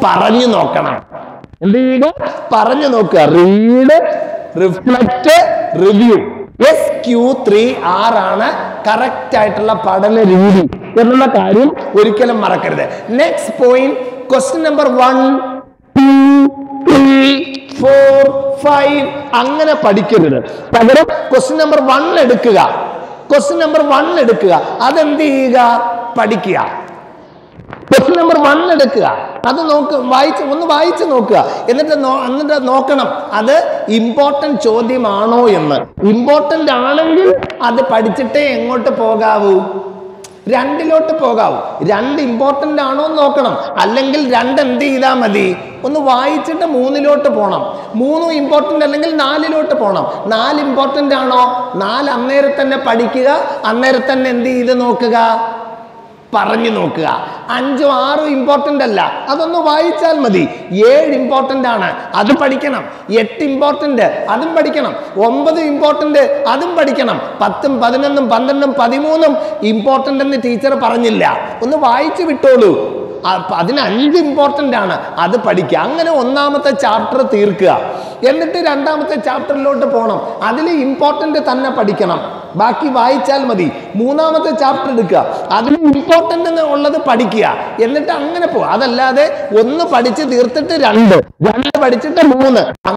പറഞ്ഞു നോക്കണം എന്ത് ചെയ്യുക പറഞ്ഞു നോക്കുക read reflect review S Q three R ആണ് കറക്റ്റ് ആയിട്ടുള്ള പഠന രീതി എന്നുള്ള കാര്യം ഒരിക്കലും മറക്കരുത് next point question number one two three four five അങ്ങനെ പഠിക്കരുത് പകരം ക്വസ്റ്റ്യൻ നമ്പർ വൺ എടുക്കുക ക്വസ്റ്റ്യൻ നമ്പർ വൺ എടുക്കുക അതെന്ത് ചെയ്യുക പഠിക്കുക ക്വസ്റ്റ്യൻ നമ്പർ വൺ എടുക്കുക അത് നോക്ക് വായിച്ച് ഒന്ന് വായിച്ച് നോക്കുക എന്നിട്ട് നോ- എന്നിട്ട് നോക്കണം അത് ഇമ്പോർട്ടന്റ് ചോദ്യമാണോ എന്ന് ഇമ്പോർട്ടന്റ് ആണെങ്കിൽ അത് പഠിച്ചിട്ടേ എങ്ങോട്ട് പോകാവൂ രണ്ടിലോട്ട് പോകാവൂ രണ്ട് ഇമ്പോർട്ടന്റ് ആണോ എന്ന് നോക്കണം അല്ലെങ്കിൽ രണ്ട് എന്ത് ചെയ്താൽ മതി ഒന്ന് വായിച്ചിട്ട് മൂന്നിലോട്ട് പോകണം മൂന്നും ഇമ്പോർട്ടന്റ് അല്ലെങ്കിൽ നാലിലോട്ട് പോകണം നാല് ഇമ്പോർട്ടന്റ് ആണോ നാല് അന്നേരം തന്നെ പഠിക്കുക അന്നേരം തന്നെ എന്ത് ചെയ്ത് നോക്കുക പറഞ്ഞു നോക്കുക അഞ്ചും ആറും ഇമ്പോർട്ടൻ്റ് അല്ല അതൊന്ന് വായിച്ചാൽ മതി ഏഴ് ഇമ്പോർട്ടൻ്റ് ആണ് അത് പഠിക്കണം എട്ട് ഇമ്പോർട്ടൻ്റ് അതും പഠിക്കണം ഒമ്പത് ഇമ്പോർട്ടൻ്റ് അതും പഠിക്കണം പത്തും പതിനൊന്നും പന്ത്രണ്ടും പതിമൂന്നും ഇമ്പോർട്ടൻ്റ് എന്ന് ടീച്ചർ പറഞ്ഞില്ല ഒന്ന് വായിച്ചു വിട്ടോളൂ അ- അതിന് അഞ്ച് ഇമ്പോർട്ടൻ്റ് ആണ് അത് പഠിക്കുക അങ്ങനെ ഒന്നാമത്തെ ചാപ്റ്റർ തീർക്കുക എന്നിട്ട് രണ്ടാമത്തെ ചാപ്റ്ററിലോട്ട് പോകണം അതിൽ ഇമ്പോർട്ടൻ്റ് തന്നെ പഠിക്കണം ബാക്കി വായിച്ചാൽ മതി മൂന്നാമത്തെ ചാപ്റ്റർ എടുക്കുക അതിൽ ഇമ്പോർട്ടൻ്റ് ഉള്ളത് പഠിക്കുക എന്നിട്ട് അങ്ങനെ പോവുക അതല്ലാതെ ഒന്ന് പഠിച്ച് തീർത്തിട്ട് രണ്ട് രണ്ട് പഠിച്ചിട്ട് മൂന്ന്